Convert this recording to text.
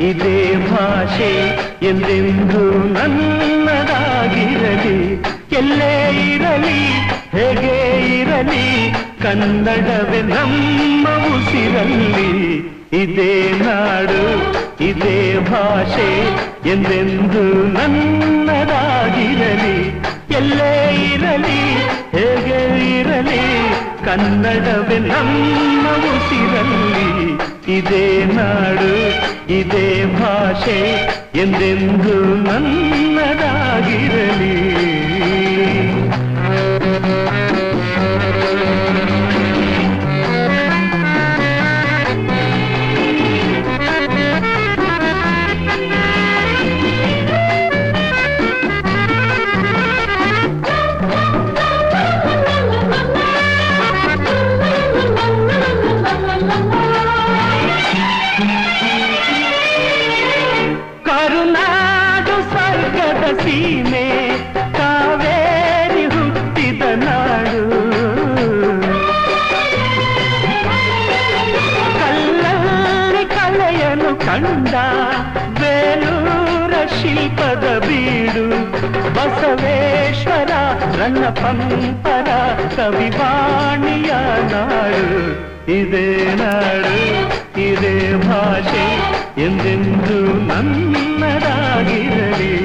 ಇದೇ ಭಾಷೆ ಎಂದೆಂದು ನನ್ನದಾಗಿರಲಿ ಎಲ್ಲೇ ಇರಲಿ ಹೇಗೆ ಇರಲಿ ಕನ್ನಡವೇ ನಮ್ಮ ಉಸಿರಲ್ಲಿ ಇದೇ ನಾಡು ಇದೇ ಭಾಷೆ ಎಂದೆಂದು ನನ್ನದಾಗಿರಲಿ ಎಲ್ಲೇ ಇರಲಿ ಹೇಗೆ ಇರಲಿ ಕನ್ನಡವೇ ನಮ್ಮ ಉಸಿರಲ್ಲಿ ಇದೇ ನಾಡು ಇದೇ ಭಾಷೆ ಎಂದೆಂದು ನನ್ನದಾಗಿರಲಿ ಕರುನಾಡು ಸ್ವರ್ಗದ ಸೀಮೆ ಕಾವೇರಿ ಹುಟ್ಟಿದ ನಾಡು ಕಲ್ಲಲ್ಲಿ ಕಲೆಯನ್ನು ಕಂಡ ಬೇಲೂರ ಶಿಲ್ಪದ ಬೀಡು ಬಸವೇಶ್ವರ ನನ್ನ ಪಂಪರ ಕವಿವಾಣಿಯ ನಾಡು ಇದೇ ನಾಡು ಇದೇ ಭಾಷೆ ಎಂದೆಂದು ನನ್ನದಾಗಿರಲಿ